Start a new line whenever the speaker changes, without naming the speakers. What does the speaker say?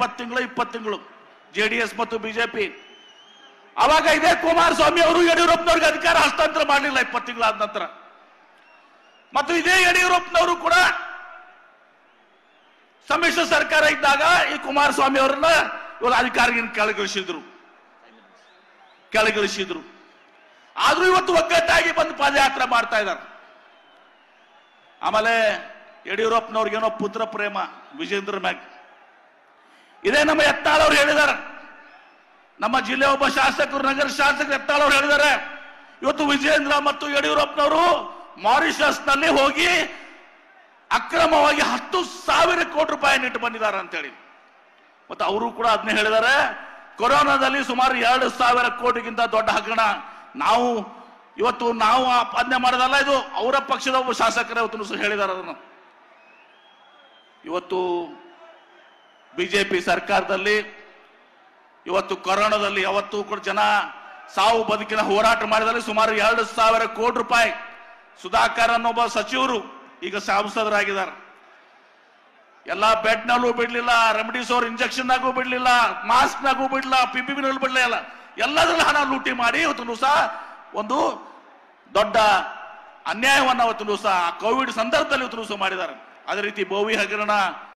ಇಪ್ಪತ್ತು ತಿಂಗಳು ಇಪ್ಪತ್ತು ತಿಂಗಳು ಜೆ ಡಿ ಎಸ್ ಮತ್ತು ಬಿಜೆಪಿ ಅವಾಗ ಇದೇ ಕುಮಾರಸ್ವಾಮಿ ಅವರು ಯಡಿಯೂರಪ್ಪನವ್ರಿಗೆ ಅಧಿಕಾರ ಹಸ್ತಾಂತರ ಮಾಡಲಿಲ್ಲ ಇಪ್ಪತ್ತು ತಿಂಗಳಾದ ನಂತರ ಮತ್ತು ಇದೇ ಯಡಿಯೂರಪ್ಪನವರು ಕೂಡ ಸಮ್ಮಿಶ್ರ ಸರ್ಕಾರ ಇದ್ದಾಗ ಈ ಕುಮಾರಸ್ವಾಮಿ ಅವರನ್ನ ಇವಾಗ ಅಧಿಕಾರಿಯನ್ನು ಕೆಳಗಿಳಿಸಿದ್ರು ಕೆಳಗಿಳಿಸಿದ್ರು ಆದ್ರೂ ಇವತ್ತು ಒಗ್ಗಟ್ಟಾಗಿ ಬಂದು ಪಾದಯಾತ್ರೆ ಮಾಡ್ತಾ ಇದ್ದಾರೆ ಆಮೇಲೆ ಯಡಿಯೂರಪ್ಪನವ್ರಿಗೇನೋ ಪುತ್ರ ಪ್ರೇಮ ವಿಜೇಂದ್ರ ಮ್ಯಾಗ್ ಇದೇ ನಮ್ಮ ಯತ್ನಾಳ್ ಅವ್ರು ಹೇಳಿದ್ದಾರೆ ನಮ್ಮ ಜಿಲ್ಲೆ ಒಬ್ಬ ಶಾಸಕರು ನಗರ ಶಾಸಕರು ಯತ್ನಾಳ್ ಅವ್ರು ಹೇಳಿದ್ದಾರೆ ಇವತ್ತು ವಿಜೇಂದ್ರ ಮತ್ತು ಯಡಿಯೂರಪ್ಪನವರು ಮಾರಿಷಸ್ ನಲ್ಲಿ ಹೋಗಿ ಅಕ್ರಮವಾಗಿ ಹತ್ತು ಸಾವಿರ ಕೋಟಿ ರೂಪಾಯಿ ಇಟ್ಟು ಬಂದಿದ್ದಾರೆ ಅಂತೇಳಿ ಮತ್ತೆ ಅವರು ಕೂಡ ಅದನ್ನೇ ಹೇಳಿದ್ದಾರೆ ಕೊರೋನಾದಲ್ಲಿ ಸುಮಾರು ಎರಡು ಸಾವಿರ ಕೋಟಿಗಿಂತ ದೊಡ್ಡ ಹಗರಣ ನಾವು ಇವತ್ತು ನಾವು ಆಪಾದನೆ ಮಾಡೋದಲ್ಲ ಇದು ಅವರ ಪಕ್ಷದ ಒಬ್ಬ ಶಾಸಕರೇ ಇವತ್ತು ಸಹ ಹೇಳಿದ್ದಾರೆ ಅದನ್ನು ಇವತ್ತು ಬಿಜೆಪಿ ಸರ್ಕಾರದಲ್ಲಿ ಇವತ್ತು ಕೊರೋನಾದಲ್ಲಿ ಯಾವತ್ತೂ ಕೂಡ ಜನ ಸಾವು ಬದುಕಿನ ಹೋರಾಟ ಮಾಡಿದಲ್ಲಿ ಸುಮಾರು ಎರಡು ಸಾವಿರ ಕೋಟಿ ರೂಪಾಯಿ ಸುಧಾಕರ್ ಅನ್ನೊಬ್ಬ ಸಚಿವರು ಈಗ ಸಂಸದರಾಗಿದ್ದಾರೆ ಎಲ್ಲಾ ಬೆಡ್ ನಲ್ಲೂ ಬಿಡ್ಲಿಲ್ಲ ರೆಮಿಡಿಸೋರ್ ಇಂಜೆಕ್ಷನ್ ನಾಗೂ ಬಿಡ್ಲಿಲ್ಲ ಮಾಸ್ಕ್ ನಾಗೂ ಬಿಡ್ಲಿಲ್ಲ ಪಿಪಿಬಿ ನಲ್ಲಿ ಬಿಡ್ಲಿಲ್ಲ ಎಲ್ಲದರಲ್ಲಿ ಹಣ ಲೂಟಿ ಮಾಡಿ ಇವತ್ತು ಸಹ ಒಂದು ದೊಡ್ಡ ಅನ್ಯಾಯವನ್ನ ಅವತ್ತು ಸಹ ಕೋವಿಡ್ ಸಂದರ್ಭದಲ್ಲಿ ಇವತ್ತು ಸಹ ಮಾಡಿದ್ದಾರೆ ಅದೇ ರೀತಿ ಬೋವಿ ಹಗರಣ